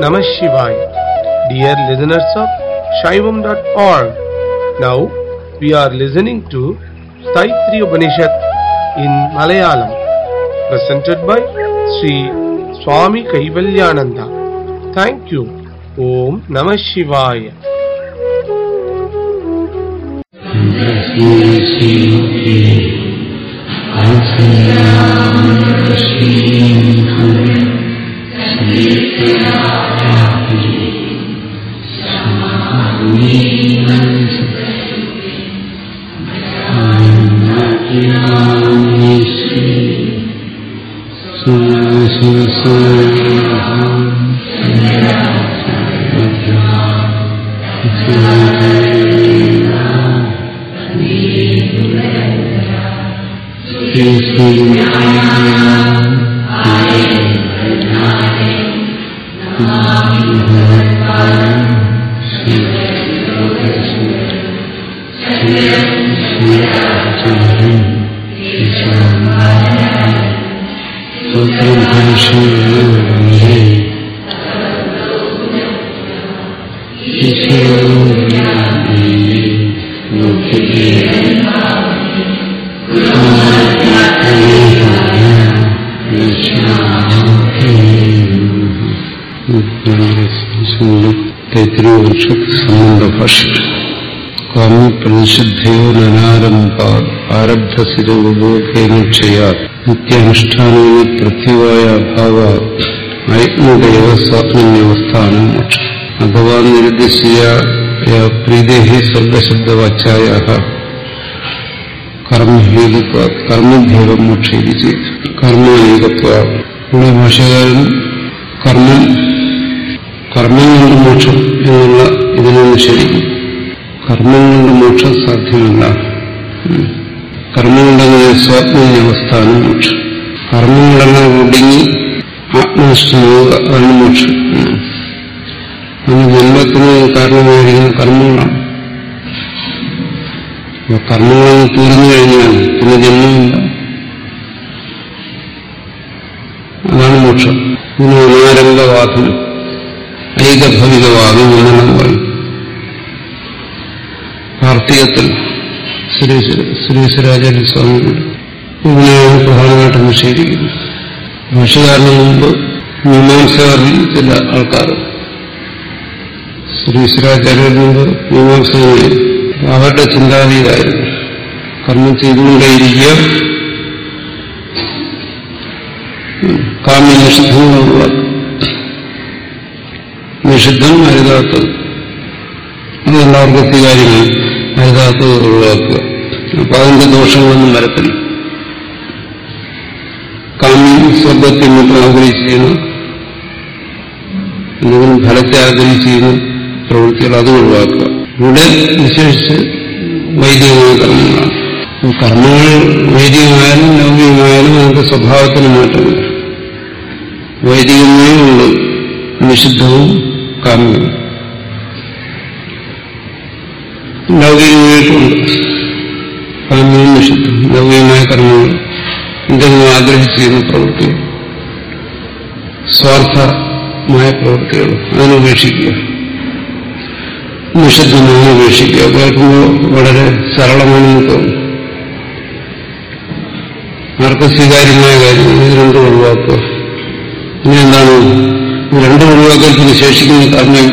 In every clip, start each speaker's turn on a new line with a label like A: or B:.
A: Namah Shivaya. Dear listeners of Shaivam.org, now we are listening to Staitri Upanishad in Malayalam, presented by Sri Swami Kaivalyananda. Thank you. Om Namah Shivaya.
B: തൈത്രിയോപനിഷത്ത് സംബന്ധ ഭാഷ കാമി പ്രതിഷിദ്ധയോ നനാരംഭാത് ആരബ്ധസിരോപേക്ഷയാ നിത്യാനുഷ്ഠാനേന പൃഥ്വിവായ അഭാവ അയജ്ഞതയോ സ്വാത്മന്യവസ്ഥാനം മോക്ഷം അഥവാ നിരുദ്ദേശിയ പ്രീതേഹി സ്വർഗശബ്ദവാച്യായ കർമ്മഹേതുത്വ കർമ്മഭേദം മോക്ഷേതി ചെയ്തു കർമ്മേകത്വ ഇവിടെ ഭാഷകാരൻ കർമ്മം കർമ്മം കൊണ്ട് മോക്ഷം എന്നുള്ള ഇതിനെ നിഷേധിക്കും കർമ്മം കൊണ്ട് മോക്ഷം സാധ്യമല്ല കർമ്മം കൊണ്ടെങ്ങനെ സ്വാത്മീയവസ്ഥാനം മോക്ഷം കർമ്മം കൊണ്ടെല്ലാം ഒടുങ്ങി ആത്മനിഷ്ഠമാവുക അതാണ് മോക്ഷം അന്ന് ജന്മത്തിന് കാരണമായിരിക്കുന്ന കർമ്മങ്ങളാണ് കർമ്മങ്ങളൊന്ന് തീർന്നു കഴിഞ്ഞാൽ പിന്നെ ജന്മമില്ല അതാണ് മോക്ഷം ഇതിന് അനാരംഭവാദനം ഐകഭവികവാദം എന്നെല്ലാം പറയും കാർത്തികത്തിൽ സുരേശ്വരാചാര്യ സ്വാമികൾ ഇതിനെയാണ് പ്രധാനമായിട്ടും നിഷേധിക്കുന്നത് ഭാഷകാരന് മുമ്പ് മീമാംസകരിൽ ചില ആൾക്കാർ സുരേശ്വരാചാര്യന് മുമ്പ് മീമാംസകളിൽ അവരുടെ ചിന്താതീതായിരുന്നു കർമ്മം ചെയ്തുകൊണ്ടേയിരിക്കുക കാമ്യനിഷിദ്ധങ്ങളുള്ള നിഷിദ്ധം അരുതാത്തത് അത് എല്ലാവർക്കും സ്വീകാര്യമാണ് അരുതാത്തത് ഒഴിവാക്കുക അപ്പൊ അതിന്റെ ദോഷങ്ങളൊന്നും വരത്തില്ല കാമ്യം സ്വർഗത്തിൽ മാത്രം ആഗ്രഹിച്ചിരുന്ന എന്തെങ്കിലും ഫലത്തെ ആഗ്രഹിച്ചിരുന്ന പ്രവൃത്തികൾ അത് ഒഴിവാക്കുക ഇവിടെ വിശേഷിച്ച് വൈദികമായ കർമ്മങ്ങളാണ് കർമ്മങ്ങൾ വൈദികമായാലും ലൗകികമായാലും അതിന്റെ സ്വഭാവത്തിന് മാറ്റമില്ല വൈദികമേ ഉള്ളൂ നിഷിദ്ധവും കാമ്യവും ലൗകികമായിട്ടുണ്ട് കാമ്യവും നിഷിദ്ധം ലൗകികമായ കർമ്മങ്ങൾ എന്തെങ്കിലും ആഗ്രഹിച്ചു ചെയ്യുന്ന പ്രവൃത്തികൾ സ്വാർത്ഥമായ പ്രവൃത്തികൾ അതിനുപേക്ഷിക്കുക നിഷിദ്ധമായി ഉപേക്ഷിക്കുക കേൾക്കുമ്പോൾ വളരെ സരളമാണെന്ന് തോന്നും ആർക്കും സ്വീകാര്യമായ കാര്യം ഇത് രണ്ടും ഒഴിവാക്കുക ഇനി എന്താണ് രണ്ടും ഒഴിവാക്കൽ ശേഷിക്കുന്ന കാരണം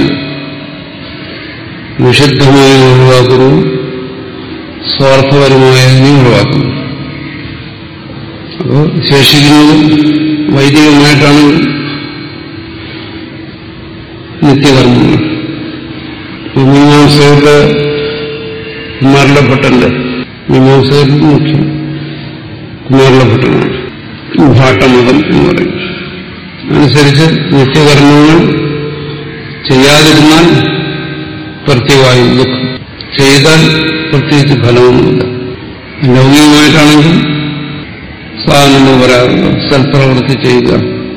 B: നിഷിദ്ധമായി ഒഴിവാക്കുന്നു സ്വാർത്ഥപരമായതിനെ ഒഴിവാക്കുന്നു അപ്പോൾ ശേഷിക്കുന്നത് വൈദികമായിട്ടാണ് നിത്യകർമ്മങ്ങൾ മീമാംസയുടെ കുമാരലഭട്ടന്റെ മീമാംസയിൽ മുഖ്യം കുമാരലഭട്ടനാണ് ഭാട്ടമതം എന്ന് പറയും അനുസരിച്ച് നിത്യകർമ്മങ്ങൾ ചെയ്യാതിരുന്നാൽ പ്രത്യവായും ദുഃഖം ചെയ്താൽ പ്രത്യേകിച്ച് ഫലമൊന്നുമില്ല ലൗകികമായിട്ടാണെങ്കിൽ സാധനം പറയാറുണ്ട് സൽപ്രവൃത്തി ചെയ്യുക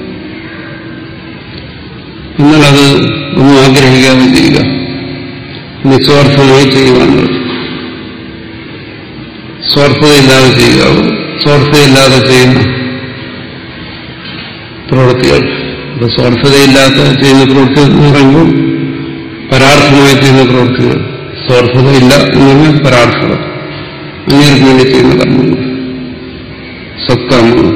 B: എന്നാൽ അത് ഒന്നും ആഗ്രഹിക്കാതെ ചെയ്യുക നിസ്വാർത്ഥമായി ചെയ്യുക എന്നുള്ളത് സ്വാർത്ഥതയില്ലാതെ ചെയ്യുക സ്വാർത്ഥതയില്ലാതെ ചെയ്യുന്ന പ്രവൃത്തികൾ അപ്പൊ സ്വാർത്ഥതയില്ലാത്ത ചെയ്യുന്ന പ്രവൃത്തി എന്ന് പറയുമ്പോൾ പരാർത്ഥമായി ചെയ്യുന്ന പ്രവൃത്തികൾ സ്വാർത്ഥതയില്ല എന്ന് പറഞ്ഞാൽ പരാർത്ഥത അങ്ങേർക്ക് വേണ്ടി ചെയ്യുന്ന കർമ്മങ്ങൾ സത്കർമ്മങ്ങൾ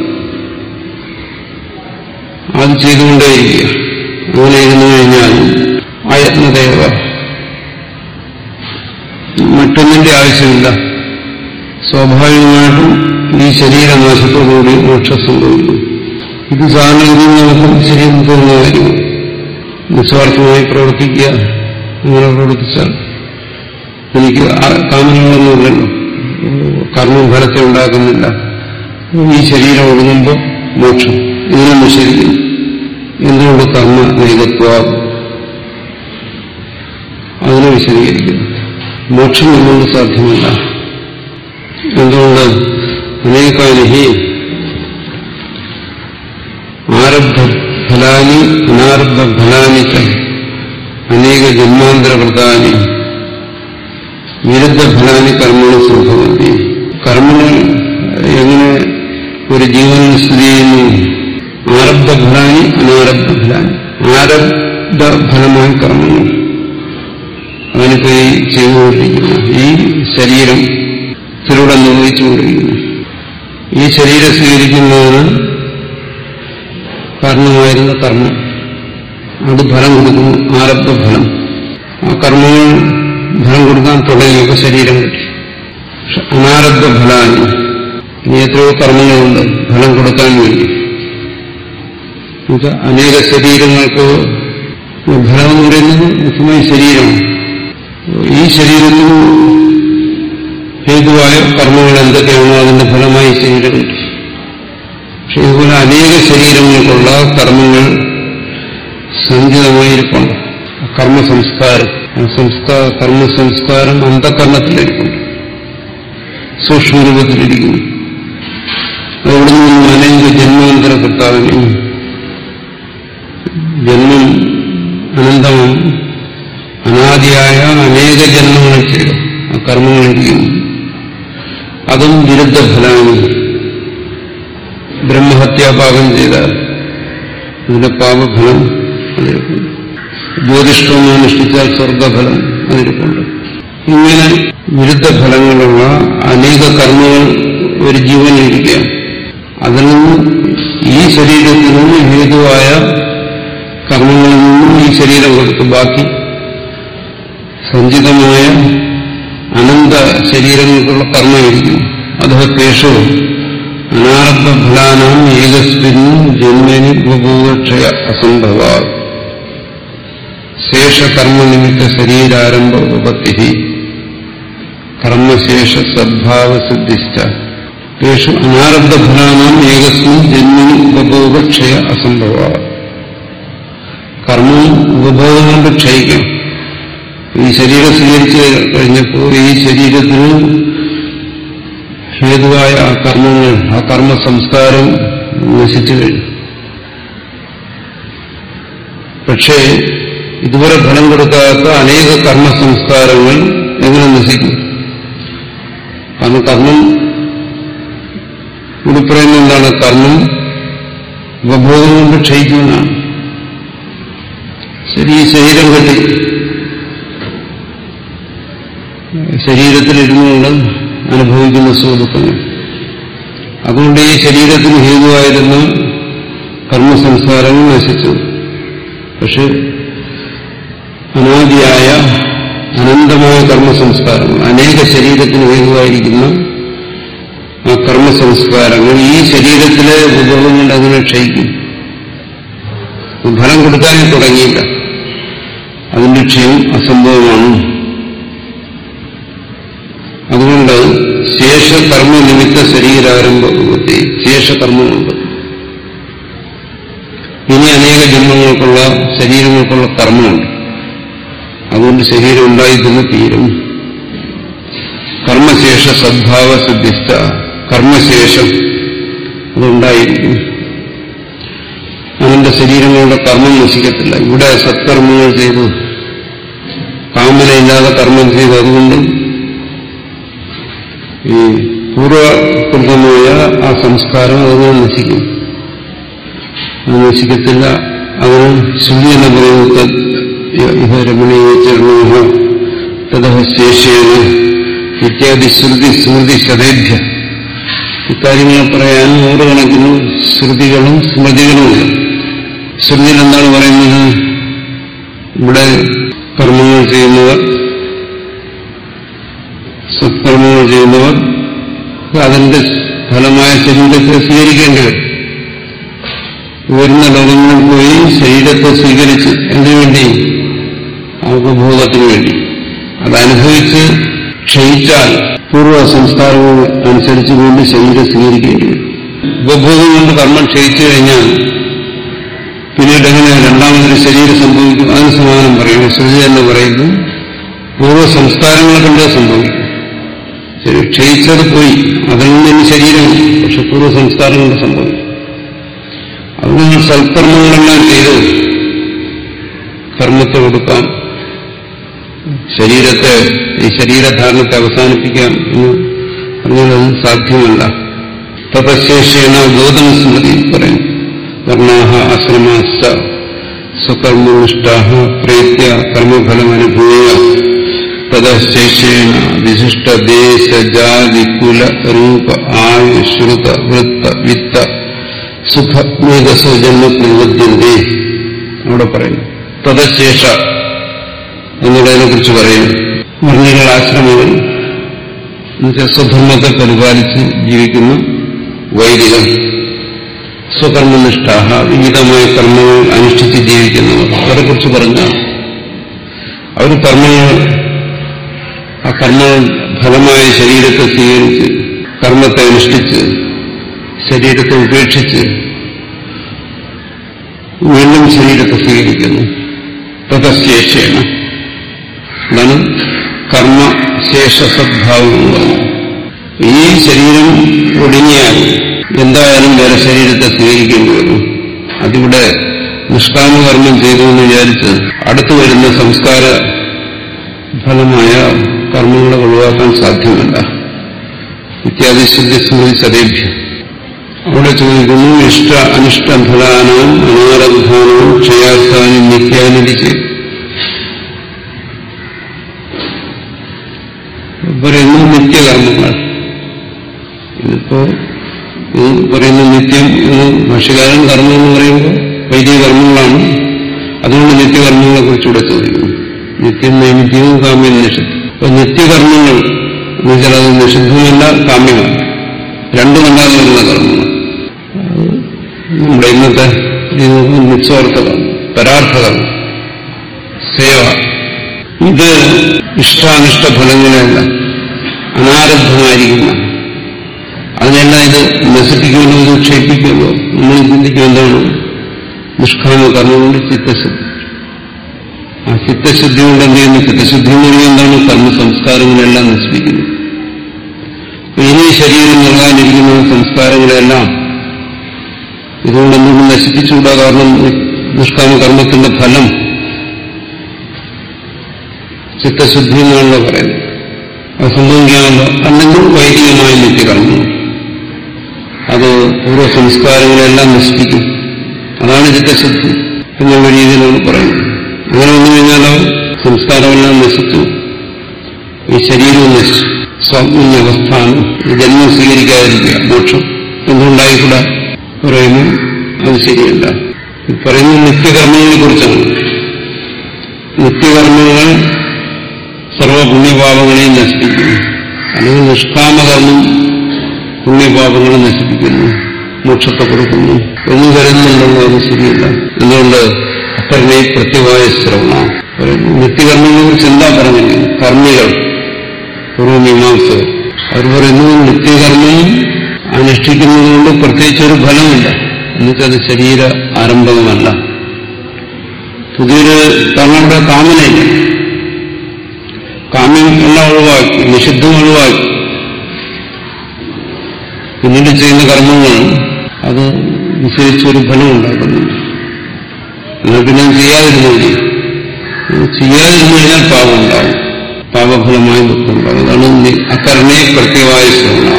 B: അത് ചെയ്തുകൊണ്ടേയിരിക്കുക അങ്ങനെ ഇരുന്നു കഴിഞ്ഞാൽ അയത്നദേവ മറ്റൊന്നിന്റെ ആവശ്യമില്ല സ്വാഭാവികമായിട്ടും ഈ ശരീരനാശത്തോടുകൂടി മോക്ഷം സംഭവിക്കും ഇത് സാധാരണഗതിയിൽ നമുക്ക് ശരിയെന്ന് തോന്നുന്ന കാര്യമാണ് നിസ്വാർത്ഥമായി പ്രവർത്തിക്കുക അങ്ങനെ പ്രവർത്തിച്ചാൽ എനിക്ക് ആ കാമനകളൊന്നുമില്ലല്ലോ കർമ്മം ഫലത്തെ ഉണ്ടാക്കുന്നില്ല ഈ ശരീരം ഒടുങ്ങുമ്പോൾ മോക്ഷം ഇതിനും നിഷേധിക്കുന്നു എന്തുകൊണ്ട് കർമ്മ നൈകത്വ അതിനെ വിശദീകരിക്കുന്നു മോക്ഷം എന്തുകൊണ്ട് സാധ്യമല്ല എന്തുകൊണ്ട് അനേകാനിഹി ആരബ്ധ ഫലാനി അനാരബ്ധ ഫലാനി ച അനേക ജന്മാന്തരകൃതാനി വിരുദ്ധ ഫലാനി കർമ്മങ്ങൾ സംഭവന്തി കർമ്മങ്ങൾ എങ്ങനെ ഒരു ജീവനിൽ സ്ഥിതി ചെയ്യുന്നു ആരബ്ധ ഫലാനി അനാരബ്ധ ഫലാനി ആരബ്ധ ഫലമായ കർമ്മങ്ങൾ അതിനിപ്പോ ഈ ചെയ്തുകൊണ്ടിരിക്കുന്നു ഈ ശരീരത്തിലൂടെ നിർവഹിച്ചുകൊണ്ടിരിക്കുന്നു ഈ ശരീരം സ്വീകരിക്കുന്നതിന് കാരണമായിരുന്ന കർമ്മം അത് ഫലം കൊടുക്കുന്നു ആരബ്ധ ഫലം ആ കർമ്മങ്ങൾ ഫലം കൊടുക്കാൻ തുടങ്ങിയപ്പോൾ ശരീരം കിട്ടി പക്ഷെ അനാരബ്ധ ഫലാനി ഇനി എത്രയോ കർമ്മങ്ങളുണ്ട് ഫലം കൊടുക്കാൻ വേണ്ടി എന്നുവെച്ചാൽ അനേക ശരീരങ്ങൾക്ക് ഫലം എന്ന് പറയുന്നത് മുഖ്യമായി ശരീരമാണ് ഈ ശരീരത്തിന് ഹേതുവായ കർമ്മങ്ങൾ എന്തൊക്കെയാണോ അതിന്റെ ഫലമായി ശരീരം കിട്ടി പക്ഷെ ഇതുപോലെ അനേക ശരീരങ്ങൾക്കുള്ള കർമ്മങ്ങൾ സഞ്ചിതമായിരിക്കുന്നു കർമ്മ സംസ്കാരം ആ സംസ്കാര കർമ്മ സംസ്കാരം അന്ധകരണത്തിലിരിക്കുന്നു സൂക്ഷ്മരൂപത്തിലിരിക്കുന്നു അവിടെ നിന്നും അനേക ജന്മാന്തര കർത്താവിനും ജന്മം അനന്തമാണ് അനാദിയായ അനേക ജന്മങ്ങൾ ചെയ്തു ആ കർമ്മങ്ങളിരിക്കുന്നു അതും വിരുദ്ധ ഫലമാണ് ബ്രഹ്മഹത്യാപാകം ചെയ്താൽ അതിന്റെ പാപഫലം അതിരിക്കുന്നു ജ്യോതിഷ്ടവും അനുഷ്ഠിച്ചാൽ സ്വർഗഫലം അതിരിപ്പുണ്ട് ഇങ്ങനെ വിരുദ്ധ ഫലങ്ങളുള്ള അനേക കർമ്മങ്ങൾ ഒരു ജീവനിലിരിക്കുകയാണ് അതിൽ നിന്ന് ഈ ശരീരത്തിൽ നിന്ന് ഹേതുവായ കർമ്മങ്ങളിൽ നിന്നും ഈ ശരീരം കൊടുത്ത് ബാക്കി സഞ്ചിതമായ അനന്ത ശരീരങ്ങൾക്കുള്ള കർമ്മമായിരിക്കും അദ്ദേഹത്തേഷു അനാരബ്ധ ഫലാനാം ഏകസ്മിൻ ജന്മനി ഉപഭൂക്ഷയ അസംഭവ ശേഷകർമ്മനിമിത്ത ശരീരാരംഭ ഉപപത്തി കർമ്മശേഷ സദ്ഭാവസിദ്ധിച്ച തേഷു അനാരബ്ധ ഫലാനാം ഏകസ്മിൻ ജന്മനി ഉപഭോഗക്ഷയ അസംഭവ കർമ്മം ഉപഭോഗം കൊണ്ട് ക്ഷയിക്കണം ഈ ശരീരം സ്വീകരിച്ച് കഴിഞ്ഞപ്പോൾ ഈ ശരീരത്തിന് ഹേതുവായ ആ കർമ്മങ്ങൾ ആ കർമ്മ സംസ്കാരം നശിച്ചു കഴിഞ്ഞു പക്ഷേ ഇതുവരെ ഫലം കൊടുക്കാത്ത അനേക കർമ്മ സംസ്കാരങ്ങൾ എങ്ങനെ നശിക്കും കാരണം കർമ്മം ഇവിടെ പറയുന്നത് എന്താണ് കർമ്മം ഉപഭോഗം കൊണ്ട് ക്ഷയിക്കുമെന്നാണ് ശരി ഈ ശരീരം കെട്ടി ശരീരത്തിലിരുന്നുകൊണ്ട് അനുഭവിക്കുന്ന സുഖദുഃഖങ്ങൾ അതുകൊണ്ട് ഈ ശരീരത്തിന് ഹേതുവായിരുന്ന കർമ്മസംസ്കാരങ്ങൾ നശിച്ചു പക്ഷെ അനാദിയായ അനന്തമായ കർമ്മസംസ്കാരങ്ങൾ അനേക ശരീരത്തിന് ഹേതുവായിരിക്കുന്ന ആ കർമ്മസംസ്കാരങ്ങൾ ഈ ശരീരത്തിലെ വിഭവം കൊണ്ട് അതിനെ ക്ഷയിക്കും ഫലം കൊടുക്കാനേ തുടങ്ങിയില്ല അതിന്റെ ക്ഷയം അസംഭവമാണ് അതുകൊണ്ട് ശേഷകർമ്മ നിമിത്ത ശരീരാരംഭത്തെ ശേഷകർമ്മമുണ്ട് ഇനി അനേക ജന്മങ്ങൾക്കുള്ള ശരീരങ്ങൾക്കുള്ള കർമ്മമുണ്ട് അതുകൊണ്ട് ശരീരം ഉണ്ടായിത്തന്നെ തീരും കർമ്മശേഷ സദ്ഭാവ സിദ്ധിച്ച കർമ്മശേഷം അതുണ്ടായിരിക്കും അവന്റെ ശരീരങ്ങളുടെ കർമ്മം നശിക്കത്തില്ല ഇവിടെ സത്കർമ്മങ്ങൾ ചെയ്തു കാമനയില്ലാതെ കർമ്മം ചെയ്തു അതുകൊണ്ട് ഈ പൂർവകൃതമായ ആ സംസ്കാരം അതുകൊണ്ട് നശിക്കും അത് നശിക്കത്തില്ല അതിന് ശ്രുതി എന്ന് പറയുന്നത് ഇഹ രമണീയ ചരണോഹ തഥ ശേഷേന ഇത്യാദി ശ്രുതി സ്മൃതി ശതേഭ്യ ഇക്കാര്യങ്ങൾ പറയാൻ നൂറുകണക്കിന് ശ്രുതികളും സ്മൃതികളുമുണ്ട് ശ്രുതിയിൽ എന്താണ് പറയുന്നത് ഇവിടെ കർമ്മങ്ങൾ ചെയ്യുന്നവർ സത്കർമ്മങ്ങൾ ചെയ്യുന്നവർ അതിന്റെ ഫലമായ ശരീരത്തെ സ്വീകരിക്കേണ്ടി വരും ഉയർന്ന ലോകങ്ങളിൽ പോയി ശരീരത്തെ സ്വീകരിച്ച് എന്തിനുവേണ്ടി ഉപഭോഗത്തിന് വേണ്ടി അതനുഭവിച്ച് ക്ഷയിച്ചാൽ പൂർവ്വ സംസ്കാരങ്ങൾ അനുസരിച്ച് കൊണ്ട് ശരീരം സ്വീകരിക്കേണ്ടി വരും ഉപഭോഗം കൊണ്ട് കർമ്മം ക്ഷയിച്ചു കഴിഞ്ഞാൽ പിന്നീട് എങ്ങനെ രണ്ടാമതൊരു ശരീരം സംഭവിക്കും അതിന് സമാനം പറയുന്നു ശ്രുതി എന്ന് പറയുന്നു പൂർവ്വ സംസ്കാരങ്ങളെ കൊണ്ട് സംഭവിക്കും ശരി ക്ഷയിച്ചത് പോയി അതിൽ നിന്ന് ഇനി ശരീരം പക്ഷെ പൂർവ്വ സംസ്കാരം കൊണ്ട് സംഭവിക്കും അത് നിങ്ങൾ സൽക്കർമ്മങ്ങളെല്ലാം ചെയ്ത് കർമ്മത്തെ കൊടുക്കാം ശരീരത്തെ ഈ ശരീരധാരണത്തെ അവസാനിപ്പിക്കാം എന്ന് പറഞ്ഞാൽ അത് സാധ്യമല്ല തപശേഷേണ ഗോതം സ്മൃതി പറയും വർണ്ണാഹ ആശ്രമാശ്ച സ്വകർമ്മനിഷ്ഠാഹ പ്രേത്യ കർമ്മഫലം അനുഭൂയ തദശേഷേണ വിശിഷ്ട ദേശ ജാതി കുല രൂപ ആയു ശ്രുത വൃത്ത വിത്ത സുഖ മേഘസോ ജന്മ പ്രതിപദ്യന്തേ അവിടെ പറയുന്നു തദശേഷ എന്നുള്ളതിനെ കുറിച്ച് പറയും വർണ്ണികൾ ആശ്രമങ്ങൾ എന്നുവെച്ചാൽ സ്വധർമ്മത്തെ പരിപാലിച്ച് ജീവിക്കുന്ന വൈദികർ സ്വകർമ്മനിഷ്ഠാഹ വിവിധമായ കർമ്മങ്ങൾ അനുഷ്ഠിച്ച് ജീവിക്കുന്നവർ അവരെ കുറിച്ച് പറഞ്ഞാൽ അവർ കർമ്മങ്ങൾ ആ കർമ്മങ്ങൾ ഫലമായ ശരീരത്തെ സ്വീകരിച്ച് കർമ്മത്തെ അനുഷ്ഠിച്ച് ശരീരത്തെ ഉപേക്ഷിച്ച് വീണ്ടും ശരീരത്തെ സ്വീകരിക്കുന്നു തഥശേഷേണ അതാണ് കർമ്മശേഷ സദ്ഭാവം എന്ന് പറഞ്ഞു ഈ ശരീരം ഒടുങ്ങിയാൽ എന്തായാലും വേറെ ശരീരത്തെ സ്വീകരിക്കേണ്ടി വരും അതിവിടെ നിഷ്കാമകർമ്മം ചെയ്തു എന്ന് വിചാരിച്ച് അടുത്തു വരുന്ന സംസ്കാര ഫലമായ കർമ്മങ്ങളെ ഒഴിവാക്കാൻ സാധ്യമല്ല ഇത്യാദി ശുദ്ധി സ്മൃതി സദേഭ്യം അവിടെ ചോദിക്കുന്നു ഇഷ്ട അനിഷ്ട ഫലാനാം അനാരബ്ധാനാം ക്ഷയാർത്ഥാനും നിത്യാനിധി ചെയ്തു പറയുന്നു നിത്യകർമ്മങ്ങൾ ഇതിപ്പോ ഇത് പറയുന്ന നിത്യം എന്ന് ഭാഷകാരൻ കർമ്മം എന്ന് പറയുമ്പോൾ വൈദിക കർമ്മങ്ങളാണ് അതുകൊണ്ട് നിത്യകർമ്മങ്ങളെ കുറിച്ചുകൂടെ ചോദിക്കുന്നു നിത്യം നൈമിത്യവും കാമ്യം നിഷിദ്ധം അപ്പൊ നിത്യകർമ്മങ്ങൾ എന്ന് വെച്ചാൽ അത് നിഷിദ്ധമല്ല കാമ്യമല്ല രണ്ടുമല്ലാതെ വരുന്ന കർമ്മങ്ങൾ നമ്മുടെ ഇന്നത്തെ നിസ്വാർത്ഥകർമ്മം പരാർത്ഥകർമ്മം സേവ ഇത് ഇഷ്ടാനിഷ്ട ഫലങ്ങളെയല്ല അനാരബ്ധമായിരിക്കുന്ന അതിനെല്ലാം ഇത് നശിപ്പിക്കുമല്ലോ ഇത് ക്ഷയിപ്പിക്കുമല്ലോ നമ്മൾ ചിന്തിക്കും എന്താണ് നിഷ്കാമ കർമ്മം കൊണ്ട് ചിത്തശുദ്ധി ആ ചിത്തശുദ്ധി കൊണ്ട് എന്ത് ചെയ്യുന്നു ചിത്തശുദ്ധി എന്ന് പറയുന്നത് എന്താണ് കർമ്മ സംസ്കാരങ്ങളെല്ലാം നശിപ്പിക്കുന്നു ഇനി ശരീരം നൽകാനിരിക്കുന്ന സംസ്കാരങ്ങളെല്ലാം ഇതുകൊണ്ട് എന്തുകൊണ്ട് നശിപ്പിച്ചുകൂടാ കാരണം നിഷ്കാമ കർമ്മത്തിന്റെ ഫലം ചിത്തശുദ്ധി എന്നാണല്ലോ പറയുന്നത് അത് സംഭവിക്കാമല്ലോ അല്ലെങ്കിൽ വൈദികമായ നിത്യകർമ്മം അത് പൂർവ്വ സംസ്കാരങ്ങളെല്ലാം നശിപ്പിക്കും അതാണ് ചിത്തശുദ്ധി എന്നുള്ള രീതിയിലാണ് പറയുന്നത് അങ്ങനെ വന്നു കഴിഞ്ഞാലോ സംസ്കാരമെല്ലാം നശിച്ചു ഈ ശരീരവും നശിച്ചു സ്വാത്മീയവസ്ഥാനം ജന്മം സ്വീകരിക്കാതിരിക്കുക മോക്ഷം എന്തുണ്ടായിക്കൂടാ പറയുന്നു അത് ശരിയല്ല പറയുന്ന നിത്യകർമ്മങ്ങളെ കുറിച്ചാണ് നിത്യകർമ്മങ്ങൾ സർവപുണ്യപാപങ്ങളെയും നശിപ്പിക്കുന്നു അല്ലെങ്കിൽ നിഷ്കാമകർമ്മം പുണ്യപാപങ്ങളെ നശിപ്പിക്കുന്നു മോക്ഷത്തെ കൊടുക്കുന്നു എന്ന് കരുതുന്നുണ്ടെങ്കിൽ അത് ശരിയല്ല എന്തുകൊണ്ട് അക്കരണേ പ്രത്യവായ ശ്രവണ നിത്യകർമ്മങ്ങളെ കുറിച്ച് എന്താ പറഞ്ഞിരിക്കുന്നത് കർമ്മികൾ പൂർവമീമാംസകർ അവർ പറയുന്നു നിത്യകർമ്മം അനുഷ്ഠിക്കുന്നതുകൊണ്ട് പ്രത്യേകിച്ചൊരു ഫലമില്ല എന്നുവെച്ചാൽ അത് ശരീര ആരംഭകമല്ല പുതിയൊരു തങ്ങളുടെ കാമനയില്ല കാമ്യം എല്ലാം ഒഴിവാക്കി നിഷിദ്ധം ഒഴിവാക്കി പിന്നീട് ചെയ്യുന്ന കർമ്മങ്ങൾ അത് വിശേഷിച്ചൊരു ഫലം ഉണ്ടാക്കുന്നുണ്ട് എന്നാൽ പിന്നെ ചെയ്യാതിരുന്നു മതി ചെയ്യാതിരുന്നു കഴിഞ്ഞാൽ പാപം ഉണ്ടാവും പാപഫലമായി ദുഃഖം ഉണ്ടാവും അതാണ് അക്കരണേ പ്രത്യവായ ശ്രവണ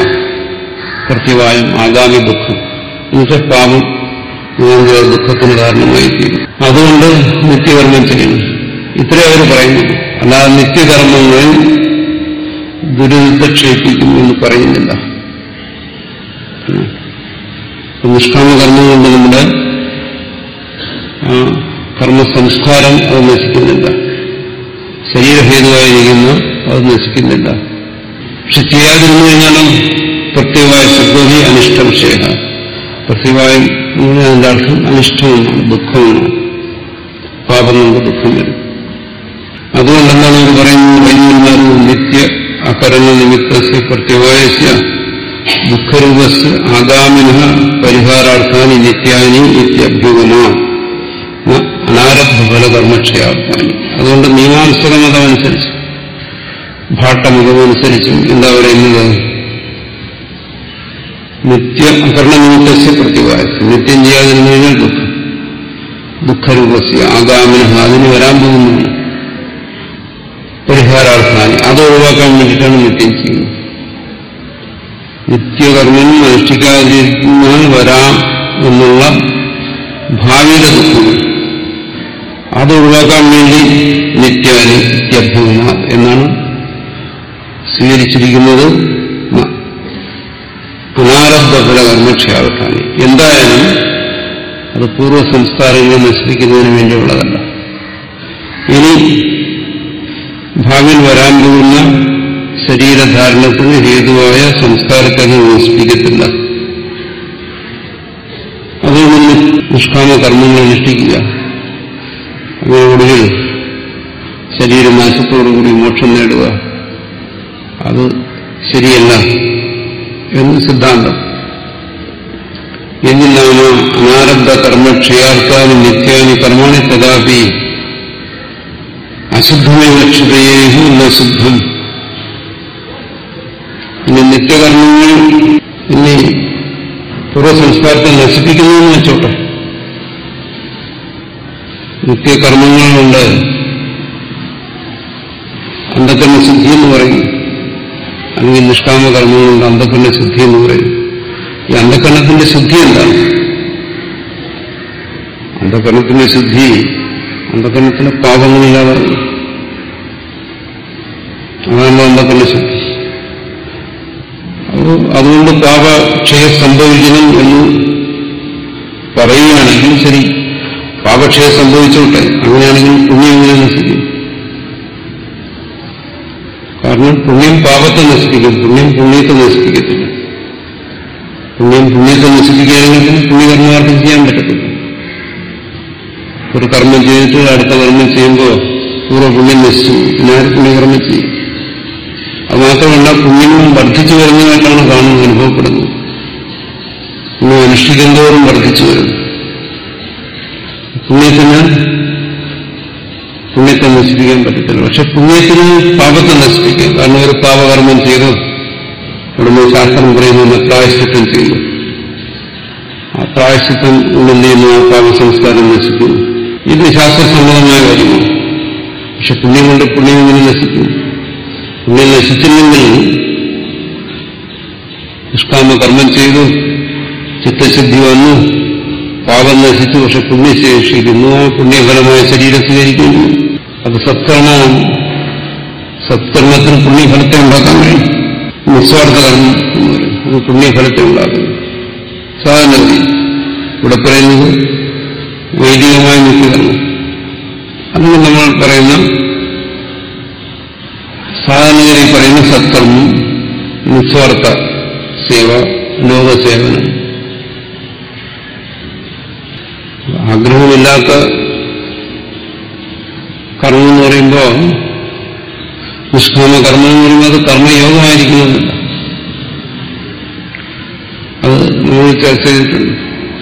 B: പ്രത്യവായം ആഗാമി ദുഃഖം എന്നുവെച്ചാൽ പാപം ദുഃഖത്തിന് കാരണമായി തീരും അതുകൊണ്ട് നിത്യകർമ്മം ചെയ്യണം ഇത്രേ അവർ പറയുന്നുള്ളൂ അല്ലാതെ നിത്യകർമ്മങ്ങൾ ദുരിതത്തെ ക്ഷയിപ്പിക്കുന്നു എന്ന് പറയുന്നില്ല ഉം. അപ്പൊ നിഷ്കാമകർമ്മം കൊണ്ട് നമ്മുടെ ആ, കർമ്മസംസ്കാരം അത് നശിക്കുന്നില്ല ശരീരഭേദമായിരിക്കുന്ന അത് നശിക്കുന്നില്ല പക്ഷെ ചെയ്യാതിരുന്നു കഴിഞ്ഞാലും പ്രത്യവായ ശബ്ദി അനിഷ്ട വിഷയ പ്രത്യവായം എന്ന് പറഞ്ഞാൽ അതിന്റെ അർത്ഥം അനിഷ്ടമെന്നാണ് ദുഃഖമെന്നാണ് പാപം കൊണ്ട് ദുഃഖം വരും അതുകൊണ്ടെന്താണ് അവർ പറയുന്നത് വൈകുന്നേരം നിത്യ അകരണ നിമിത്തസ്യ പ്രത്യവായസ്യ ദുഃഖരൂപസ് ആഗാമിന പരിഹാരാർത്ഥാനി നിത്യാനി നിത്യഭ്യുഗമാ അനാരബ്ധ ഫലകർമ്മക്ഷയാർത്ഥാനി അതുകൊണ്ട് മീമാംസക മതമനുസരിച്ച് ഭാട്ടമതമനുസരിച്ചും എന്താ പറയുന്നത് നിത്യ അകരണനിമിത്തസ്യ പ്രതിവായസ് നിത്യം ചെയ്യാതിരുന്നു കഴിഞ്ഞാൽ ദുഃഖം ദുഃഖരൂപസ്യ ആഗാമിന അതിന് വരാൻ പോകുന്നതാണ് പരിഹാരാർത്ഥാനി അത് ഒഴിവാക്കാൻ വേണ്ടിയിട്ടാണ് നിത്യം ചെയ്യുന്നത് നിത്യകർമ്മം അനുഷ്ഠിക്കാതിരുന്നാൽ വരാം എന്നുള്ള ഭാവിയിലെ ദുഃഖങ്ങൾ അത് ഒഴിവാക്കാൻ വേണ്ടി നിത്യാനി നിത്യഭൂമ എന്നാണ് സ്വീകരിച്ചിരിക്കുന്നത് അനാരബ്ധ ഫലകർമ്മക്ഷയാവട്ടാണ് എന്തായാലും അത് പൂർവ്വ സംസ്കാരങ്ങളെ നശിപ്പിക്കുന്നതിന് വേണ്ടിയുള്ളതല്ല ഇനി ഭാവിയിൽ വരാൻ പോകുന്ന ശരീരധാരണത്തിന് ഹേതുവായ സംസ്കാരത്തെ അത് നശിപ്പിക്കത്തില്ല അതുകൊണ്ട് നിഷ്കാമ കർമ്മങ്ങൾ അനുഷ്ഠിക്കുക അങ്ങനെ ഒടുവിൽ ശരീരനാശത്തോടുകൂടി മോക്ഷം നേടുക അത് ശരിയല്ല എന്ന് സിദ്ധാന്തം എന്നില്ലാമ അനാരബ്ധ കർമ്മക്ഷയാർത്ഥാനി നിത്യാനി കർമാണി തഥാപി അശുദ്ധമേ ലക്ഷ്യതയേഹു എന്ന ശുദ്ധം ഇനി നിത്യകർമ്മങ്ങൾ ഇനി പൂർവ്വസംസ്കാരത്തെ നശിപ്പിക്കുന്നതെന്ന് വെച്ചോട്ടെ നിത്യകർമ്മങ്ങളുണ്ട് അന്ധക്കരണ ശുദ്ധി എന്ന് പറയും അല്ലെങ്കിൽ നിഷ്കാമ കർമ്മങ്ങളുണ്ട് അന്ധക്കരണ ശുദ്ധി എന്ന് പറയും ഈ അന്ധക്കരണത്തിന്റെ ശുദ്ധി എന്താണ് അന്ധക്കരണത്തിന്റെ ശുദ്ധി അന്ധക്കരണത്തിന് പാപങ്ങളില്ലാതെ അതാണ് അന്ധക്കരണ ശുദ്ധി അപ്പോൾ അതുകൊണ്ട് പാപക്ഷയം സംഭവിക്കണം എന്ന് പറയുകയാണെങ്കിൽ ശരി പാപക്ഷയം സംഭവിച്ചോട്ടെ അങ്ങനെയാണെങ്കിൽ പുണ്യം എങ്ങനെ നശിക്കും കാരണം പുണ്യം പാപത്തെ നശിപ്പിക്കും പുണ്യം പുണ്യത്തെ നശിപ്പിക്കത്തില്ല പുണ്യം പുണ്യത്തെ നശിപ്പിക്കുകയാണെങ്കിൽ പിന്നെ പുണ്യകർമ്മമാർക്കും ചെയ്യാൻ പറ്റത്തില്ല ഒരു കർമ്മം ചെയ്തിട്ട് അടുത്ത കർമ്മം ചെയ്യുമ്പോൾ പൂർവ്വപുണ്യം നശിച്ചു പിന്നെ ആര് പുണ്യകർമ്മം ചെയ്യും അത് മാത്രമല്ല പുണ്യവും വർദ്ധിച്ചു വരുന്നതായിട്ടാണ് കാണുന്നത് അനുഭവപ്പെടുന്നത് ഇന്ന് അനുഷ്ഠിക്കുന്നതോറും വർദ്ധിച്ചു വരുന്നു പുണ്യത്തിന് പുണ്യത്തെ നശിപ്പിക്കാൻ പറ്റത്തില്ല പക്ഷെ പുണ്യത്തിന് പാപത്തെ നശിപ്പിക്കാം കാരണം ഒരു പാപകർമ്മം ചെയ്തു ഉടനെ ശാസ്ത്രം പറയുന്ന പ്രായശ്ചിത്തം ചെയ്തു ആ പ്രായശ്ചിത്തം ഉള്ളിൽ നിന്ന് ആ പാപ സംസ്കാരം നശിക്കുന്നു ഇത് ശാസ്ത്രസമ്മതമായ കാര്യമാണ് പക്ഷെ പുണ്യം കൊണ്ട് പുണ്യം എങ്ങനെ നശിക്കുന്നു പുണ്യം നശിച്ചില്ലെങ്കിൽ നിഷ്കാമ കർമ്മം ചെയ്തു ചിത്തശുദ്ധി വന്നു പാപം നശിച്ചു പക്ഷെ പുണ്യശേഷിക്കുന്നു ആ പുണ്യഫലമായ ശരീരം സ്വീകരിക്കുന്നു അത് സത്കർമ്മമാണ് സത്കർമ്മത്തിന് പുണ്യഫലത്തെ ഉണ്ടാക്കാൻ കഴിയും നിസ്വാർത്ഥ കർമ്മം എന്ന് പറയും അത് പുണ്യഫലത്തെ ഉണ്ടാക്കുന്നു സാധാരണ ഇവിടെ പറയുന്നത് വൈദികമായ നിത്യകർമ്മം അതിന് നമ്മൾ പറയുന്ന സാധാരണഗതി പറയുന്ന സത്കർമ്മം നിസ്വാർത്ഥ സേവ ലോകസേവനം ആഗ്രഹമില്ലാത്ത കർമ്മം എന്ന് പറയുമ്പോൾ നിഷ്കാമ കർമ്മം എന്ന് പറയുമ്പോൾ അത് കർമ്മയോഗമായിരിക്കുന്നതല്ല അത് നമ്മൾ ചർച്ച ചെയ്തിട്ടുണ്ട്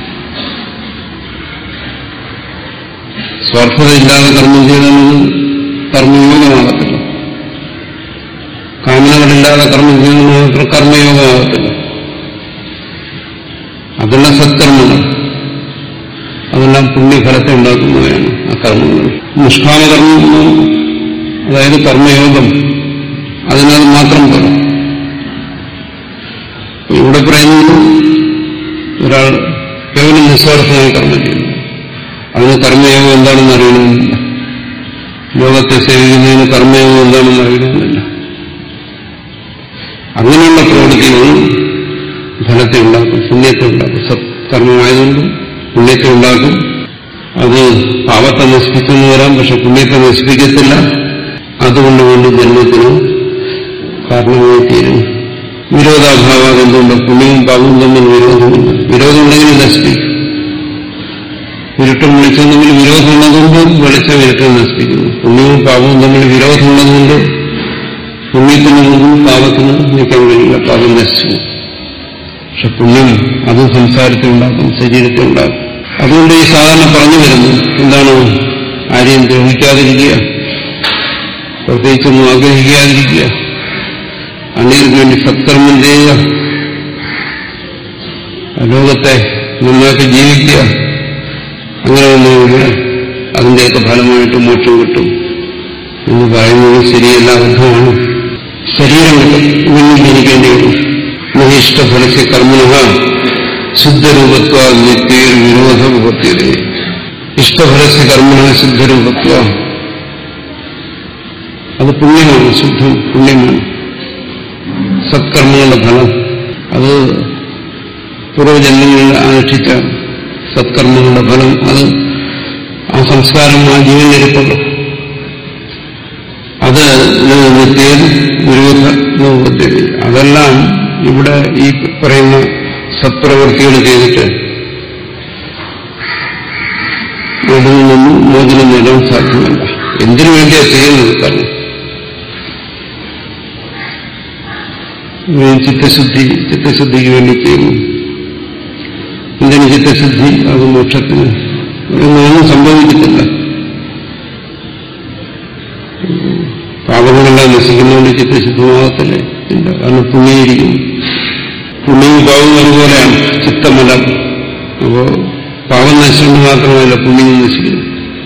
B: സ്വാർത്ഥതയില്ലാതെ കർമ്മം ചെയ്താൽ കർമ്മയോഗമാകത്തില്ല കാമനകളില്ലാതെ കർമ്മം ചെയ്യുന്നത് മാത്രം കർമ്മയോഗമാകത്തില്ല അതെല്ലാം സത്കർമ്മങ്ങൾ അതെല്ലാം പുണ്യഫലത്തെ ഉണ്ടാക്കുന്നവയാണ് ആ കർമ്മങ്ങൾ നിഷ്കാമകർമ്മം അതായത് കർമ്മയോഗം അതിനത് മാത്രം പോരാ ഇവിടെ പറയുന്നത് ഒരാൾ കേവലം നിസ്വാർത്ഥമായി കർമ്മം ചെയ്യുന്നു അതിന് കർമ്മയോഗം എന്താണെന്ന് അറിയണമെന്നില്ല ലോകത്തെ സേവിക്കുന്നതിന് കർമ്മയോഗം എന്താണെന്ന് അറിയണമെന്നില്ല അങ്ങനെയുള്ള പ്രവൃത്തികൾ ഫലത്തെ ഉണ്ടാക്കും പുണ്യത്തെ ഉണ്ടാക്കും സത്കർമ്മമായതുകൊണ്ട് പുണ്യത്തെ ഉണ്ടാക്കും അത് പാപത്തെ നശിപ്പിച്ചെന്ന് വരാം പക്ഷെ പുണ്യത്തെ നശിപ്പിക്കത്തില്ല അതുകൊണ്ട് വീണ്ടും ജന്മത്തിന് കാരണമായി തീരും വിരോധാഭാവം എന്തുകൊണ്ട് പുണ്യവും പാപവും തമ്മിൽ വിരോധമില്ല വിരോധമുണ്ടെങ്കിൽ നശിപ്പിക്കും ഇരുട്ടും വെളിച്ചവും തമ്മിൽ വിരോധമുള്ളതുകൊണ്ട് വെളിച്ചം ഇരുട്ടും നശിപ്പിക്കുന്നു പുണ്യവും പാപവും തമ്മിൽ വിരോധമുള്ളതുകൊണ്ട് പുണ്യത്തിന് മുമ്പും പാപത്തിന് നിൽക്കാൻ കഴിയില്ല പാപം നശിച്ചു പക്ഷെ പുണ്യം അത് സംസാരത്തെ ഉണ്ടാക്കും ശരീരത്തെ ഉണ്ടാക്കും അതുകൊണ്ട് ഈ സാധാരണ പറഞ്ഞു വരുന്നു എന്താണ് ആരെയും ദ്രോഹിക്കാതിരിക്കുക പ്രത്യേകിച്ചൊന്നും ആഗ്രഹിക്കാതിരിക്കുക അന്യർക്ക് വേണ്ടി സത്കർമ്മം ചെയ്യുക ലോകത്തെ നന്നാക്കി ജീവിക്കുക അങ്ങനെ ഒന്നുമില്ല അതിന്റെയൊക്കെ ഫലമായിട്ട് മോക്ഷം കിട്ടും എന്ന് പറയുന്നത് ശരിയല്ല അബദ്ധമാണ് ശരീരം കിട്ടും വീണ്ടും ജനിക്കേണ്ടി വരും നഹിഷ്ടഫലസ്യ കർമ്മണ ശുദ്ധരൂപത്വ നിത്യർ വിരോധ വിഭക്തിയത ഇഷ്ടഫലസ്യ കർമ്മണ ശുദ്ധരൂപത്വ അത് പുണ്യമാണ് ശുദ്ധം പുണ്യമാണ് സത്കർമ്മങ്ങളുടെ ഫലം അത് പൂർവ്വജന്മങ്ങളിൽ അനുഷ്ഠിച്ച സത്കർമ്മങ്ങളുടെ ഫലം അത് ആ സംസ്കാരം ആ ജീവനിരിപ്പുണ്ട് അത് നിത്യം വിരോധ നോപദ്ധ്യത അതെല്ലാം ഇവിടെ ഈ പറയുന്ന സത്പ്രവൃത്തികൾ ചെയ്തിട്ട് അതിൽ നിന്നും മോചനം നേടാൻ സാധ്യമല്ല എന്തിനു വേണ്ടിയാ ചെയ്യുന്നത് കാരണം ചിത്തശുദ്ധി ചിത്തശുദ്ധിക്ക് വേണ്ടി ചെയ്യുന്നു എന്തിന് ചിത്തശുദ്ധി അത് മോക്ഷത്തിന് ഒന്നും സംഭവിക്കത്തില്ല പാപങ്ങളെല്ലാം നശിക്കുന്നതുകൊണ്ട് ചിത്തശുദ്ധമാകത്തില്ലേ ഇല്ല കാരണം പുണ്യയിരിക്കുന്നു പുണ്യവും പാവവും അതുപോലെയാണ് ചിത്തമല അപ്പോ പാപം നശിച്ചുകൊണ്ട് മാത്രമല്ല പുണ്യവും നശിക്കുന്നു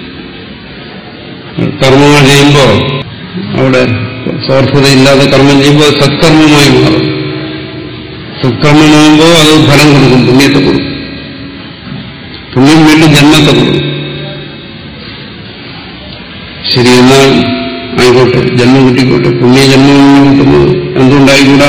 B: കർമ്മങ്ങൾ ചെയ്യുമ്പോൾ അവിടെ സ്വാർത്ഥതയില്ലാതെ കർമ്മം ചെയ്യുമ്പോൾ അത് സത്കർമ്മമായി മാറും സത്കർമ്മമാകുമ്പോൾ അത് ഫലം കൊടുക്കും പുണ്യത്തെ കൊടുക്കും പുണ്യം വീണ്ടും ജന്മത്തെ കൊടുക്കും ശരി എന്നാൽ ആയിക്കോട്ടെ ജന്മം കിട്ടിക്കോട്ടെ പുണ്യജന്മം കിട്ടുന്നത് എന്തുകൊണ്ടായിക്കൂടാ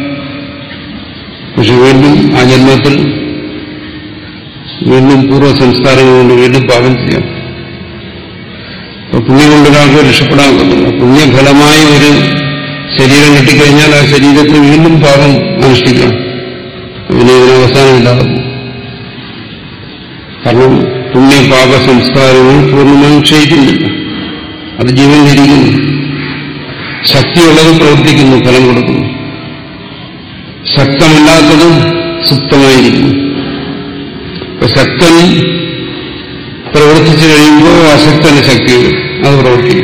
B: പക്ഷെ വീണ്ടും ആ ജന്മത്തിൽ വീണ്ടും പൂർവ്വ സംസ്കാരങ്ങൾ കൊണ്ട് വീണ്ടും പാപം ചെയ്യാം അപ്പൊ പുണ്യം കൊണ്ട് ഒരാൾക്ക് രക്ഷപ്പെടാൻ പറ്റില്ല പുണ്യഫലമായി ഒരു ശരീരം കിട്ടിക്കഴിഞ്ഞാൽ ആ ശരീരത്തിൽ വീണ്ടും പാപം അനുഷ്ഠിക്കണം പിന്നെ ഇതിന് അവസാനമില്ലാതെ കാരണം പുണ്യപാപ സംസ്കാരങ്ങൾ പൂർണ്ണമായും ക്ഷയിക്കുന്നില്ല അത് ജീവനിലിരിക്കുന്നു ശക്തിയുള്ളത് പ്രവർത്തിക്കുന്നു ഫലം കൊടുക്കുന്നു ശക്തമല്ലാത്തത് സുപ്തമായിരിക്കുന്നു അപ്പൊ ശക്തൻ പ്രവർത്തിച്ചു കഴിയുമ്പോൾ അശക്തന് ശക്തി വരും അത് പ്രവർത്തിക്കും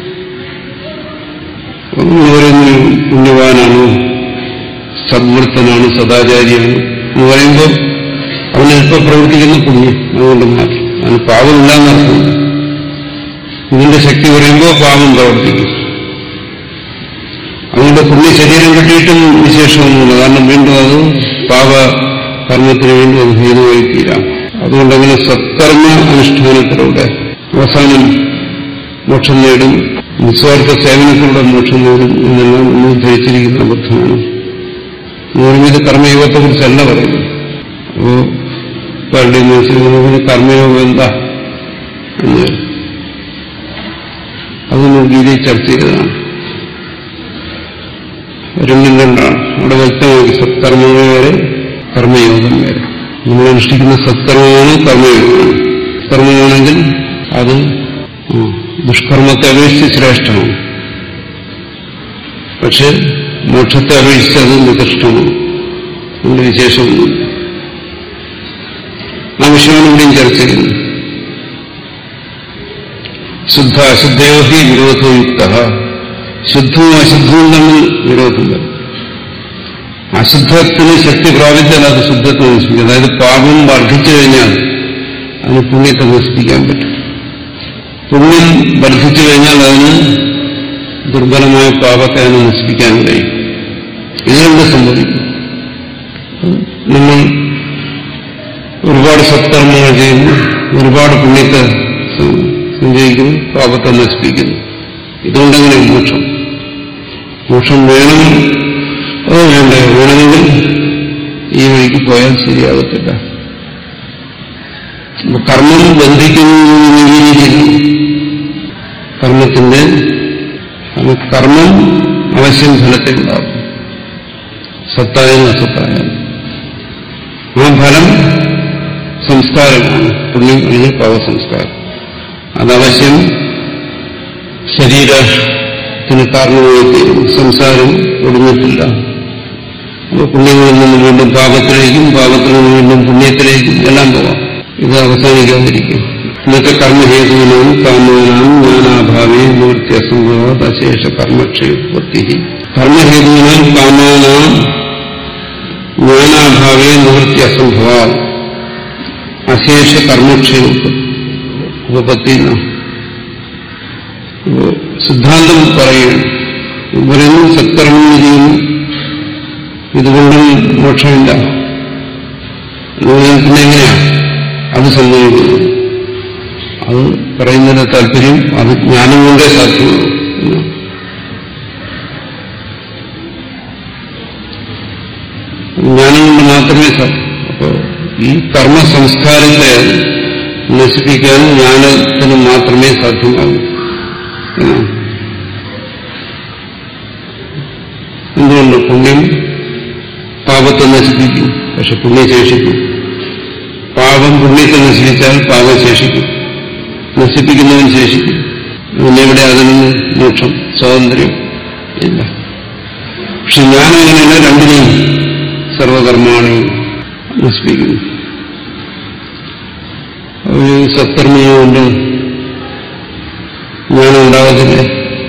B: പറയുന്നു പുണ്യവാനാണ് സദ്വൃത്തനാണ് സദാചാരിയാണ് എന്ന് പറയുമ്പോൾ അവന് ഇപ്പൊ പ്രവർത്തിക്കുന്ന പുണ്യം അതുകൊണ്ട് മാത്രം അവന് പാപമില്ലാന്നർത്ഥമില്ല ഇതിന്റെ ശക്തി പറയുമ്പോൾ പാപം പ്രവർത്തിക്കും അതുകൊണ്ട് പുണ്യ ശരീരം കിട്ടിയിട്ടും വിശേഷമൊന്നുമില്ല കാരണം വീണ്ടും അത് പാപ കർമ്മത്തിന് വേണ്ടി അത് ഹേതുവായി തീരാം അതുകൊണ്ട് അങ്ങനെ സത്കർമ്മ അനുഷ്ഠാനത്തിലൂടെ അവസാനം മോക്ഷം നേടും നിസ്വാർത്ഥ സേവനത്തിലൂടെ മോക്ഷം നേടും എന്നെല്ലാം നമ്മൾ ധരിച്ചിരിക്കുന്ന അബദ്ധമാണ് നിർമ്മിത കർമ്മയോഗത്തെ കുറിച്ചല്ല പറയുന്നത് അപ്പോ പലരുടെയും മനസ്സിൽ കർമ്മയോഗം എന്താ എന്ന് അത് നമ്മൾ ഗീതയിൽ ചർച്ച ചെയ്തതാണ് രണ്ടും രണ്ടാണ് അവിടെ വ്യക്തമാക്കി സത്കർമ്മങ്ങൾ വരെ കർമ്മയോഗം വരെ നമ്മൾ അനുഷ്ഠിക്കുന്ന സത്കർമ്മമാണ് കർമ്മയോഗമാണ് കർമ്മമാണെങ്കിൽ അത് ദുഷ്കർമ്മത്തെ അപേക്ഷിച്ച് ശ്രേഷ്ഠമാണ് പക്ഷെ മോക്ഷത്തെ അപേക്ഷിച്ച് അത് നികൃഷ്ടമാണ് അതിന്റെ വിശേഷമൊന്നും ആ വിഷയമാണ് ഇവിടെയും ചർച്ച ചെയ്യുന്നത് ശുദ്ധ അശുദ്ധയോഹി വിരോധയുക്ത ശുദ്ധവും അശുദ്ധവും തമ്മിൽ വിരോധം വരും അശുദ്ധത്തിന് ശക്തി പ്രാപിച്ചാൽ അത് ശുദ്ധത്തെ നശിപ്പിക്കും അതായത് പാപം വർദ്ധിച്ചു കഴിഞ്ഞാൽ അതിന് പുണ്യത്തെ നശിപ്പിക്കാൻ പറ്റും പുണ്യം വർദ്ധിച്ചു കഴിഞ്ഞാൽ അതിന് ദുർബലമായ പാപത്തെ അതിനെ നശിപ്പിക്കാൻ കഴിയും ഇതിലെന്ത് സംഭവിക്കും നമ്മൾ ഒരുപാട് സത്കർമ്മങ്ങൾ ചെയ്യുന്നു ഒരുപാട് പുണ്യത്തെ സ- സഞ്ചയിക്കുന്നു പാപത്തെ നശിപ്പിക്കുന്നു ഇതുകൊണ്ടെങ്ങനെ മോക്ഷം മോക്ഷം വേണം അതോ വേണ്ടേ വേണമെങ്കിൽ ഈ വഴിക്ക് പോയാൽ ശരിയാകത്തില്ല അപ്പൊ കർമ്മം ബന്ധിക്കുന്ന ഈ രീതിയിൽ കർമ്മത്തിന്റെ കാരണം കർമ്മം അവശ്യം ഫലത്തെ ഉണ്ടാകും സത്തായാലും അസത്തായാലും ആ ഫലം സംസ്കാരമാണ് പുണ്യം അല്ലെങ്കിൽ പാവസംസ്കാരം അതവശ്യം ശരീരത്തിന് കാരണമായി തീരും സംസാരം ഒടുങ്ങിയിട്ടില്ല അപ്പോൾ പുണ്യങ്ങളിൽ നിന്ന് വീണ്ടും പാപത്തിലേക്കും പാപത്തിൽ നിന്ന് വീണ്ടും പുണ്യത്തിലേക്കും എല്ലാം പോവാം ഇത് അവസാനിക്കാതിരിക്കും ഇന്നത്തെ കർമ്മഹേതുവിനാം കാമാനാം ജ്ഞാനാഭാവേ നിവൃത്തി അസംഭവ അശേഷ കർമ്മക്ഷയോത്പത്തി കർമ്മഹേതുവിനാം കാമാനാം ജ്ഞാനാഭാവേ നിവൃത്തി അസംഭവ അശേഷ കർമ്മക്ഷയ ഉപപത്തി സിദ്ധാന്തം പറയുന്നു പറയുന്നു സത്കർമ്മം ചെയ്യുന്നു ഇതുകൊണ്ടും മോക്ഷമില്ല അതുകൊണ്ട് പിന്നെ എങ്ങനെയാ അത് സംഭവിക്കുന്നു അത് പറയുന്നതിന്റെ താല്പര്യം അത് ജ്ഞാനം കൊണ്ടേ സാധ്യമാകും എന്നാണ്. ജ്ഞാനം കൊണ്ട് മാത്രമേ സാധ്യം അപ്പോൾ ഈ കർമ്മ സംസ്കാരത്തെ നശിപ്പിക്കാൻ ജ്ഞാനത്തിന് മാത്രമേ സാധ്യമാകൂ എന്നാണ്. എന്തുകൊണ്ട് പുണ്യം പാപത്തെ നശിപ്പിക്കും പക്ഷെ പുണ്യം ശേഷിക്കും പാപം പുണ്യത്തെ നശിപ്പിച്ചാൽ പാപം ശേഷിക്കും നശിപ്പിക്കുന്നവൻ ശേഷിക്കും പിന്നെ ഇവിടെ അതിൽ നിന്ന് മോക്ഷം സ്വാതന്ത്ര്യം ഇല്ല പക്ഷെ ഞാൻ അങ്ങനെയല്ല രണ്ടിനെയും സർവകർമാണി നശിപ്പിക്കുന്നു ഒരു സത്കർമ്മിയെ കൊണ്ട് ജ്ഞാനം ഉണ്ടാകത്തില്ലേ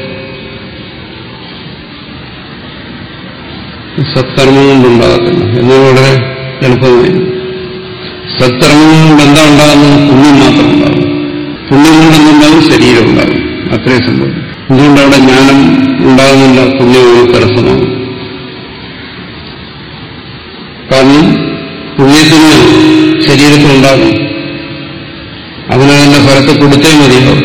B: സത്കർമ്മം കൊണ്ടുണ്ടാകത്തില്ല എന്നാൽ വളരെ എളുപ്പമായിരുന്നു സത്കർമ്മം കൊണ്ട് എന്താ ഉണ്ടാകുന്നത് പുണ്യം മാത്രം ഉണ്ടാകും പുണ്യം കൊണ്ടെന്നുണ്ടാകും ശരീരം ഉണ്ടാകും അത്രേ സംഭവം എന്തുകൊണ്ട് അവിടെ ജ്ഞാനം ഉണ്ടാകുന്നില്ല പുണ്യമാണ് തടസ്സമാകും കാരണം പുണ്യത്തിന് ശരീരത്തിലുണ്ടാകും അതിനെ തന്നെ ഫലത്തെ കൊടുത്തേ മതിയാവും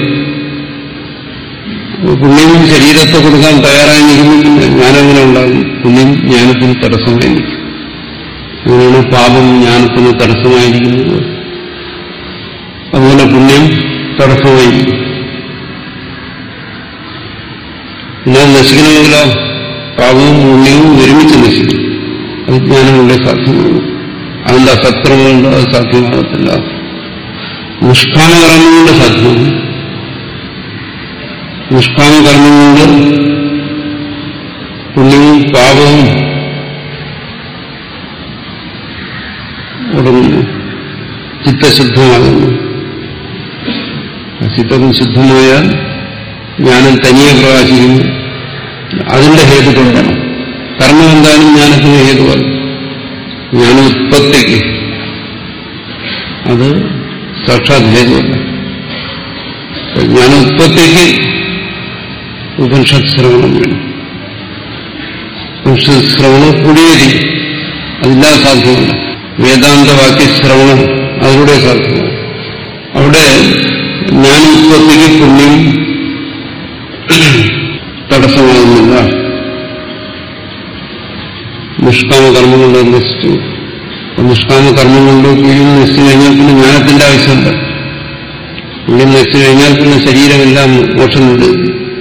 B: പുണ്യം ശരീരത്തെ കൊടുക്കാൻ തയ്യാറായി നിൽക്കുമ്പോൾ പിന്നെ ജ്ഞാനമെങ്ങനെ ഉണ്ടാകും പുണ്യം ജ്ഞാനത്തിന് തടസ്സമായി നിൽക്കും അങ്ങനെയാണ് പാപം ജ്ഞാനത്തിന് തടസ്സമായിരിക്കുന്നത് അതുപോലെ പുണ്യം തടസ്സമായിരിക്കും എന്നാൽ നശിക്കണമെങ്കിലോ പാപവും പുണ്യവും ഒരുമിച്ച് നശിക്കും അത് ജ്ഞാനം കൊണ്ടേ സാധ്യമാണ് അതിന്റെ അസത്കർമ്മം കൊണ്ട് അത് സാധ്യമാകത്തില്ല നിഷ്കാമകർമ്മം കൊണ്ട് സാധ്യമാണ് നിഷ്കാമകർമ്മം കൊണ്ട് പുണ്യവും പാപവും ഒടുങ്ങുന്നു ചിത്തശുദ്ധമാകുന്നു ആ ചിത്തം ശുദ്ധമായാൽ ജ്ഞാനം തനിയെ പ്രകാശിക്കുന്നു അതിന്റെ ഹേതുക്കൾ വേണം കർമ്മം എന്തായാലും ജ്ഞാനത്തിന് ഹേതുവല്ല ജ്ഞാന ഉത്പത്തിക്ക് അത് സാക്ഷാത് ഹേതുവല്ല ജ്ഞാന ഉത്പത്തിക്ക് ഉപനിഷത് ശ്രവണം വേണം ഉപനിഷത് ശ്രവണം കുടിയേരി അതില്ലാതെ സാധ്യമല്ല വേദാന്ത വാക്യശ്രവണം അതിലൂടെ സാധ്യമാണ് അവിടെ ജ്ഞാനോത്പത്തിക്ക് പുണ്യം തടസ്സമാകുന്നില്ല നിഷ്കാമകർമ്മം കൊണ്ട് നശിച്ചു നിഷ്കാമകർമ്മം കൊണ്ട് പുണ്യം നശിച്ചു കഴിഞ്ഞാൽ പിന്നെ ജ്ഞാനത്തിന്റെ ആവശ്യമില്ല പുണ്യം നശിച്ചു കഴിഞ്ഞാൽ പിന്നെ ശരീരമെല്ലാം മോക്ഷം നേടും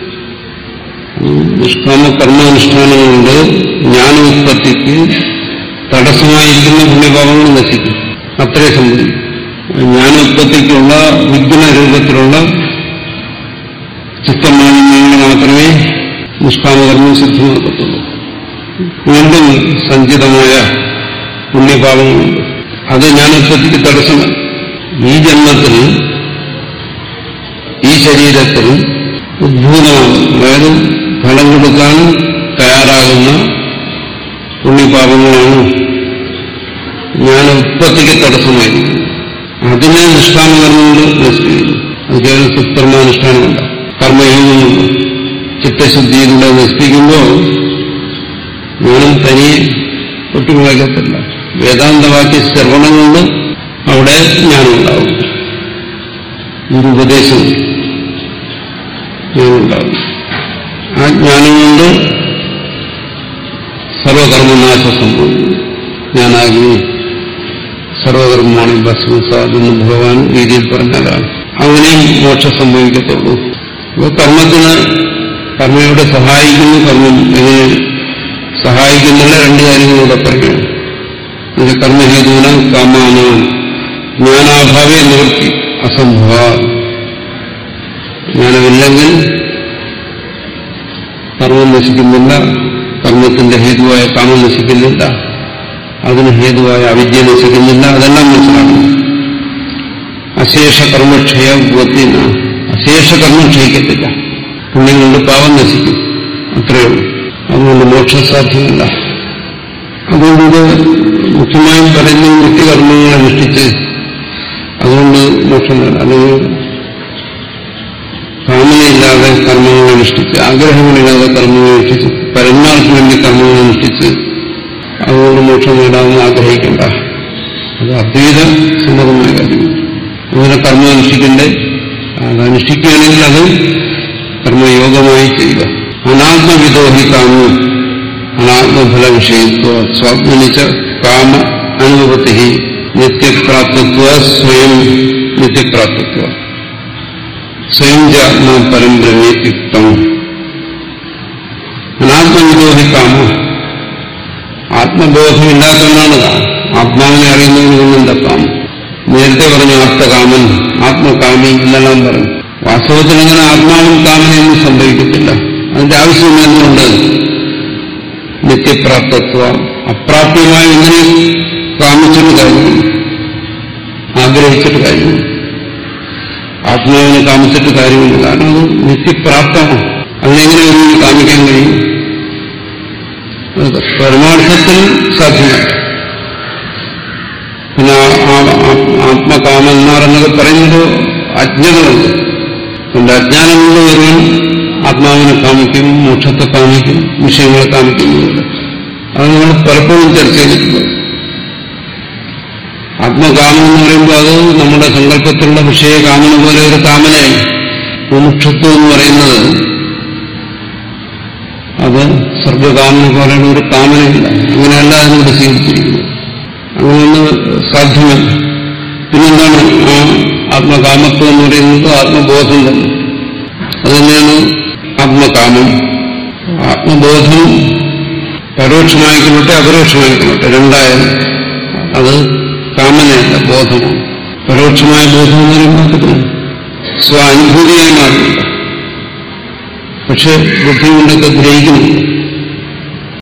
B: നിഷ്കാമ കർമാനുഷ്ഠാനം കൊണ്ട് ജ്ഞാനോത്പത്തിക്ക് തടസ്സമായിരിക്കുന്ന പുണ്യഭാവങ്ങൾ നശിക്കും അത്രേ സംഭവിക്കും ജ്ഞാനോത്പത്തിക്കുള്ള വിഘ്ന രൂപത്തിലുള്ള ചിത്തമാലിന്യങ്ങൾ മാത്രമേ നിഷ്കാമകർമ്മം സിദ്ധമാക്കത്തുള്ളൂ വീണ്ടും സഞ്ചിതമായ പുണ്യഭാവങ്ങളുണ്ട് അത് ജ്ഞാനോത്പത്തിക്ക് തടസ്സമല്ല ഈ ജന്മത്തിൽ ഈ ശരീരത്തിൽ ഉദ്ഭൂതമാണ് അതായത് ഫലം കൊടുക്കാൻ തയ്യാറാകുന്ന പുണ്യപാപങ്ങളാണ് ജ്ഞാന ഉത്പത്തിക്ക് തടസ്സമായിരിക്കുന്നത് അതിനെ നിഷ്കാമകർമ്മം കൊണ്ട് നശിപ്പിക്കുന്നു അത് കേവലം സത്കർമാനുഷ്ഠാനമല്ല കർമ്മയോഗമുണ്ട് ചിത്തശുദ്ധിയിലൂടെ നശിപ്പിക്കുമ്പോൾ ജ്ഞാനം തനിയെ ഒട്ടുമുളക്കത്തില്ല വേദാന്തവാക്യ ശ്രവണം കൊണ്ട് അവിടെ ജ്ഞാനം ഉണ്ടാവും ഒരു ഉപദേശം ജ്ഞാനമുണ്ടാകും ആ ജ്ഞാനം കൊണ്ട് സർവകർമ്മനാശം സംഭവിക്കും ഞാനാഗ്നി സർവകർമ്മമാണ് ഭസ്മസാദെന്ന് ഭഗവാൻ രീതിയിൽ പറഞ്ഞതാണ് അങ്ങനെയും മോക്ഷം സംഭവിക്കത്തുള്ളൂ അപ്പോൾ കർമ്മത്തിന് കർമ്മയോടെ സഹായിക്കുന്നു കർമ്മം എങ്ങനെ സഹായിക്കുന്നില്ല രണ്ട് കാര്യങ്ങളൂടെ പറയുകയാണ് അതിന്റെ കർമ്മഹേതുവിന കാമാന ജ്ഞാനാഭാവേ നിവൃത്തി അസംഭവ ജ്ഞാനമില്ലെങ്കിൽ കർമ്മം നശിക്കുന്നില്ല കർമ്മത്തിന്റെ ഹേതുവായ കാമം നശിക്കുന്നില്ല അതിന് ഹേതുവായ അവിദ്യ നശിക്കുന്നില്ല അതെല്ലാം മനസ്സിലാക്കണം അശേഷ കർമ്മക്ഷയ ബുദ്ധിന അശേഷ കർമ്മം ക്ഷയിക്കത്തില്ല പുണ്യം കൊണ്ട് പാവം നശിക്കും അത്രയേ ഉള്ളൂ അതുകൊണ്ട് മോക്ഷം സാധ്യമല്ല അതുകൊണ്ട് ഇത് മുഖ്യമായും പറയുന്നത് നിത്യകർമ്മങ്ങൾ അനുഷ്ഠിച്ച് അതുകൊണ്ട് മോക്ഷം നേടാം അല്ലെങ്കിൽ കാമനയില്ലാതെ കർമ്മങ്ങൾ അനുഷ്ഠിച്ച് ആഗ്രഹങ്ങളില്ലാതെ കർമ്മങ്ങൾ അനുഷ്ഠിച്ച് പരന്മാർക്ക് വേണ്ടി കർമ്മങ്ങൾ അനുഷ്ഠിച്ച് അതുകൊണ്ട് മോക്ഷം നേടാമെന്ന് ആഗ്രഹിക്കണ്ട അത് അദ്വൈത സമ്മതമായ കാര്യമാണ് അങ്ങനെ കർമ്മം അനുഷ്ഠിക്കണ്ടേ അത് അനുഷ്ഠിക്കുകയാണെങ്കിൽ അത് കർമ്മയോഗമായി ചെയ്യുക അനാത്മവിദോഹി കാമു അനാത്മഫല വിഷയത്വ സ്വാത്മനിച്ച കാമ അനുഭവത്തി നിത്യപ്രാപ്തത്വ സ്വയം നിത്യപ്രാപ്തത്വ സ്വയം ആത്മാ പരം ബ്രഹ്മയുക്തം അനാത്മവിദോഹി കാമ ആത്മബോധമില്ലാത്തവനാണ് ആത്മാവിനെ അറിയുന്നതിന് കൊണ്ടെന്താ കാമം നേരത്തെ പറഞ്ഞു ആപ്തകാമൻ ആത്മകാമി എന്നെല്ലാം പറഞ്ഞു വാസ്തവത്തിൽ ഇങ്ങനെ ആത്മാവും കാമനയൊന്നും സംഭവിക്കത്തില്ല അതിന്റെ ആവശ്യം എന്തുകൊണ്ട് നിത്യപ്രാപ്തത്വ അപ്രാപ്യമായി ഇങ്ങനെ കാമിച്ചിട്ട് കാര്യമില്ല ആഗ്രഹിച്ചിട്ട് കാര്യമില്ല ആത്മാവിനെ കാമിച്ചിട്ട് കാര്യമില്ല കാരണം അത് നിത്യപ്രാപ്തമാണ് അതിനെങ്ങനെ ഒരു കാമിക്കാൻ കഴിയും അത് പരമാർത്ഥത്തിൽ സാധ്യമല്ല പിന്നെ ആത്മകാമന്മാർ എന്നൊക്കെ പറയുന്നത് അജ്ഞതകളുണ്ട് അതുകൊണ്ട് അജ്ഞാനം കൊണ്ട് ഒരുവൻ ആത്മാവിനെ കാമിക്കും മോക്ഷത്തെ കാമിക്കും വിഷയങ്ങളെ കാമിക്കുന്നുണ്ട് അത് നമ്മൾ പലപ്പോഴും ചർച്ച ചെയ്തിട്ടുണ്ട് ആത്മകാമം എന്ന് പറയുമ്പോൾ അത് നമ്മുടെ സങ്കല്പത്തിലുള്ള വിഷയകാമന പോലെ ഒരു കാമനയാണ് മുമുക്ഷത്വം എന്ന് പറയുന്നത് അത് സർഗകാമന പോലെയുള്ള ഒരു കാമനയില്ല അങ്ങനെയല്ല അതിനോട് സ്വീകരിച്ചിരിക്കുന്നത് അങ്ങനെയൊന്ന് സാധ്യമല്ല പിന്നെന്താണ് ആ ആത്മകാമത്വം എന്ന് പറയുന്നത് ആത്മബോധം തന്നെ അതുതന്നെയാണ് ആത്മകാമം ആത്മബോധം പരോക്ഷമായിക്കൊള്ളട്ടെ അപരോക്ഷമായിക്കൊള്ളട്ടെ രണ്ടായാലും അത് കാമനയല്ല ബോധമാണ് പരോക്ഷമായ ബോധം എന്ന് പറയുമ്പോൾ സ്വാനുഭൂതിയായി മാറില്ല പക്ഷെ ബുദ്ധി കൊണ്ടൊക്കെ ഗ്രഹിക്കുന്നു